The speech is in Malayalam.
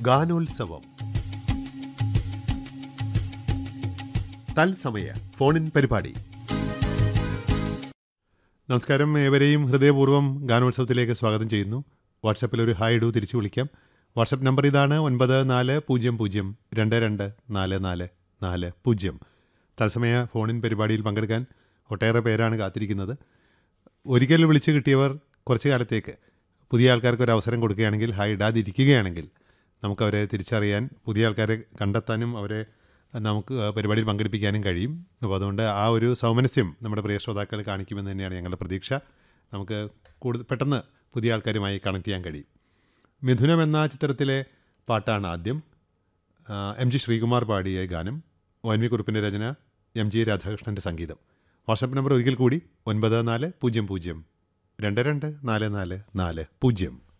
ഗാനോത്സവം തത്സമയ ഫോണിൻ പരിപാടി നമസ്കാരം ഏവരെയും ഹൃദയപൂർവ്വം ഗാനോത്സവത്തിലേക്ക് സ്വാഗതം ചെയ്യുന്നു വാട്സാപ്പിൽ ഒരു ഹായ് ഇടൂ തിരിച്ചു വിളിക്കാം വാട്സപ്പ് നമ്പർ ഇതാണ് ഒൻപത് നാല് പൂജ്യം പൂജ്യം രണ്ട് രണ്ട് നാല് നാല് നാല് പൂജ്യം തത്സമയ ഫോണിൻ പരിപാടിയിൽ പങ്കെടുക്കാൻ ഒട്ടേറെ പേരാണ് കാത്തിരിക്കുന്നത് ഒരിക്കൽ വിളിച്ച് കിട്ടിയവർ കുറച്ച് കാലത്തേക്ക് പുതിയ ആൾക്കാർക്ക് ഒരു അവസരം കൊടുക്കുകയാണെങ്കിൽ ഹായ് ഇടാതിരിക്കുകയാണെങ്കിൽ നമുക്കവരെ തിരിച്ചറിയാൻ പുതിയ ആൾക്കാരെ കണ്ടെത്താനും അവരെ നമുക്ക് ആ പരിപാടിയിൽ പങ്കെടുപ്പിക്കാനും കഴിയും അപ്പോൾ അതുകൊണ്ട് ആ ഒരു സൗമനസ്യം നമ്മുടെ പ്രിയ ശ്രോതാക്കൾ കാണിക്കുമെന്ന് തന്നെയാണ് ഞങ്ങളുടെ പ്രതീക്ഷ നമുക്ക് കൂടുതൽ പെട്ടെന്ന് പുതിയ ആൾക്കാരുമായി കണക്ട് ചെയ്യാൻ കഴിയും മിഥുനം എന്ന ചിത്രത്തിലെ പാട്ടാണ് ആദ്യം ആ, എം ജി ശ്രീകുമാർ പാടിയ ഗാനം ഒ എൻ വി കുറുപ്പിൻ്റെ രചന എം ജി രാധാകൃഷ്ണൻ്റെ സംഗീതം വാട്സാപ്പ് നമ്പർ ഒരിക്കൽ കൂടി ഒൻപത് നാല് പൂജ്യം പൂജ്യം രണ്ട് രണ്ട് നാല് നാല് നാല് പൂജ്യം